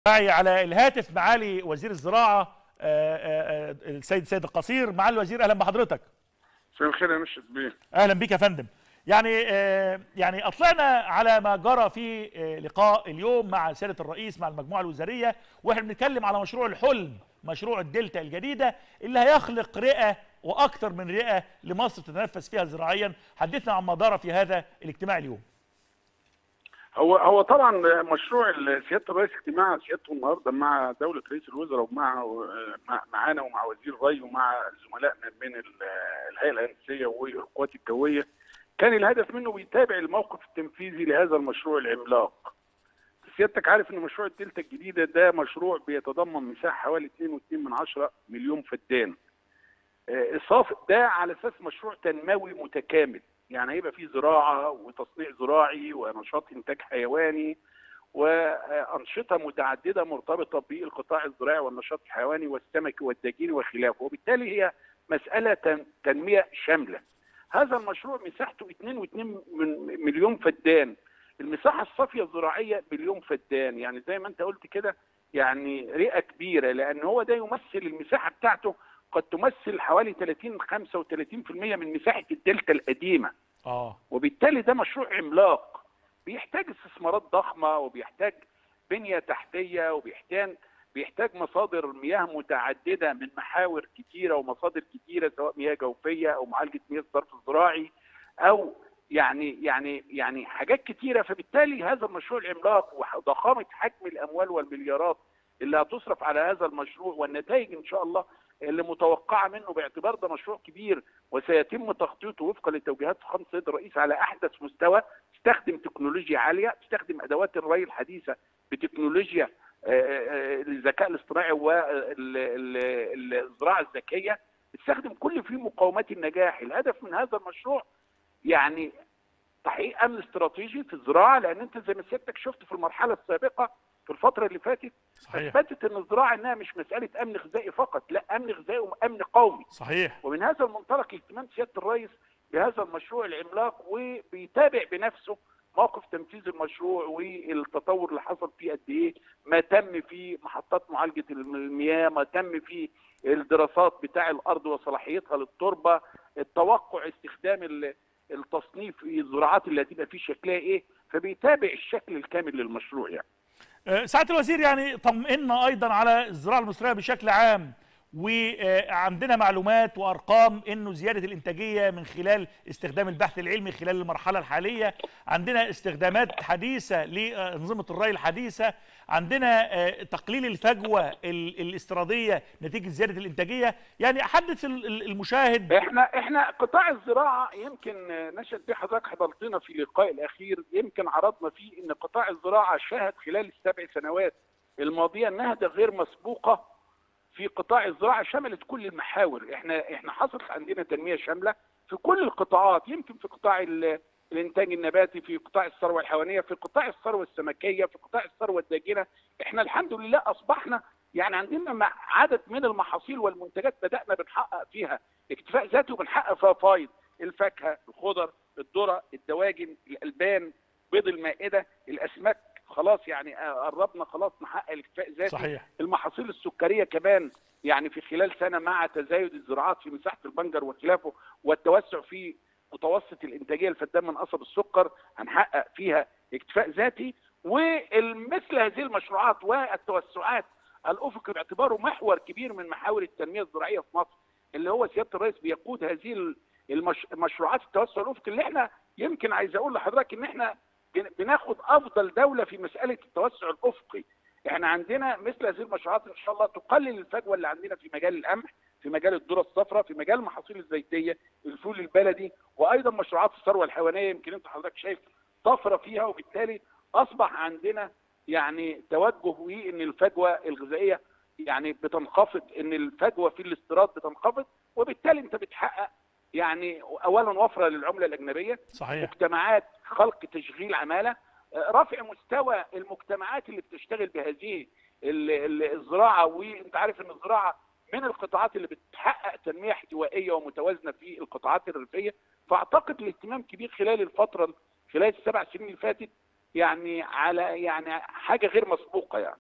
على الهاتف معالي وزير الزراعه آه، آه، آه، السيد سيد القصير معالي الوزير اهلا بحضرتك مساء الخير يا مشت بيه اهلا بك يا فندم يعني آه، يعني اطلعنا على ما جرى في آه، لقاء اليوم مع سياده الرئيس مع المجموعه الوزاريه واحنا بنتكلم على مشروع الحلم مشروع الدلتا الجديده اللي هيخلق رئه واكثر من رئه لمصر تتنفس فيها زراعيا حدثنا عن ما دار في هذا الاجتماع اليوم هو هو طبعا مشروع ال- سياده الرئيس اجتماع سيادته النهارده مع دوله رئيس الوزراء ومع مع- معانا ومع وزير الري ومع زملائنا من ال- الهيئه الهندسيه والقوات الجويه كان الهدف منه بيتابع الموقف التنفيذي لهذا المشروع العملاق. سيادتك عارف ان مشروع الدلتا الجديده ده مشروع بيتضمن مساحه حوالي 2.2 مليون فدان. آه، اصافه ده على اساس مشروع تنموي متكامل يعني هيبقى فيه زراعه وتصنيع زراعي ونشاط انتاج حيواني وانشطه متعدده مرتبطه بالقطاع الزراعي والنشاط الحيواني والسمكي والدجيني وخلافه وبالتالي هي مساله تن- تنميه شامله هذا المشروع مساحته 2.2 من- مليون فدان المساحه الصافيه الزراعيه مليون فدان يعني زي ما انت قلت كده يعني رئه كبيره لان هو ده يمثل المساحه بتاعته قد تمثل حوالي 30 35% من مساحه الدلتا القديمه اه وبالتالي ده مشروع عملاق بيحتاج استثمارات ضخمه وبيحتاج بنيه تحتيه وبيحتاج بيحتاج مصادر مياه متعدده من محاور كتيره ومصادر كتيره سواء مياه جوفيه او معالجه مياه الصرف الزراعي او يعني يعني يعني حاجات كتيره فبالتالي هذا المشروع العملاق وضخامه حجم الاموال والمليارات اللي هتصرف على هذا المشروع والنتائج ان شاء الله اللي متوقعه منه باعتبار ده مشروع كبير وسيتم تخطيطه وفقا لتوجيهات فخامه السيد الرئيس على احدث مستوى تستخدم تكنولوجيا عاليه تستخدم ادوات الري الحديثه بتكنولوجيا آه، آه، الذكاء الاصطناعي والزراعه الذكيه تستخدم كل فيه مقومات النجاح الهدف من هذا المشروع يعني تحقيق امن استراتيجي في الزراعه لان انت زي ما سيادتك شفت في المرحله السابقه في الفتره اللي فاتت صحيح اثبتت ان الزراعه انها مش مساله امن غذائي فقط لا امن غذائي وامن قومي صحيح ومن هذا المنطلق اهتمام سياده الرئيس بهذا المشروع العملاق وبيتابع بنفسه موقف تنفيذ المشروع والتطور اللي حصل فيه قد ايه ما تم في محطات معالجه المياه ما تم في الدراسات بتاع الارض وصلاحيتها للتربه التوقع استخدام ال- التصنيف في الزراعات اللي هتبقى فيه شكلها ايه فبيتابع الشكل الكامل للمشروع يعني آه، سعاده الوزير يعني طمئنا ايضا على الزراعه المصريه بشكل عام وعندنا معلومات وارقام انه زياده الانتاجيه من خلال استخدام البحث العلمي خلال المرحله الحاليه عندنا استخدامات حديثه لانظمه الري الحديثه عندنا آه، تقليل الفجوه ال- الاستيراديه نتيجه زياده الانتاجيه يعني حدث ال- ال- المشاهد احنا احنا قطاع الزراعه يمكن نشأت به حضرتك حضرتنا في اللقاء الاخير يمكن عرضنا فيه ان قطاع الزراعه شهد خلال السبع سنوات الماضيه نهضه غير مسبوقه في قطاع الزراعه شملت كل المحاور احنا احنا حصلت عندنا تنميه شامله في كل القطاعات يمكن في قطاع ال- الانتاج النباتي في قطاع الثروه الحيوانيه في قطاع الثروه السمكيه في قطاع الثروه الداجنه احنا الحمد لله اصبحنا يعني عندنا مع- عدد من المحاصيل والمنتجات بدانا بنحقق فيها اكتفاء ذاتي وبنحقق فيها فايض الفاكهه الخضر الذره الدواجن الالبان بيض المائده الاسماك خلاص يعني قربنا خلاص نحقق الاكتفاء الذاتي صحيح المحاصيل السكريه كمان يعني في خلال سنه مع تزايد الزراعات في مساحه البنجر وخلافه والتوسع في متوسط الانتاجيه الفدان من قصب السكر هنحقق فيها اكتفاء ذاتي ومثل هذه المشروعات والتوسعات الافقي باعتباره محور كبير من محاور التنميه الزراعيه في مصر اللي هو سياده الرئيس بيقود هذه المش... مشروعات التوسع الافقي اللي احنا يمكن عايز اقول لحضرتك ان احنا بن- بناخد افضل دوله في مساله التوسع الافقي احنا عندنا مثل هذه المشروعات ان شاء الله تقلل الفجوه اللي عندنا في مجال القمح في مجال الذره الصفراء في مجال المحاصيل الزيتيه الفول البلدي وايضا مشروعات الثروه الحيوانيه يمكن انت حضرتك شايف طفره فيها وبالتالي اصبح عندنا يعني توجه وان الفجوه الغذائيه يعني بتنخفض ان الفجوه في الاستيراد بتنخفض وبالتالي انت بتحقق يعني اولا وفره للعمله الاجنبيه صحيح مجتمعات خلق تشغيل عماله آه، رفع مستوى المجتمعات اللي بتشتغل بهذه ال- ال- الزراعه وانت عارف ان الزراعه من القطاعات اللي بتحقق تنميه احتوائيه ومتوازنه في القطاعات الريفيه فاعتقد الاهتمام كبير خلال الفتره خلال السبع سنين اللي فاتت يعني على يعني حاجه غير مسبوقه يعني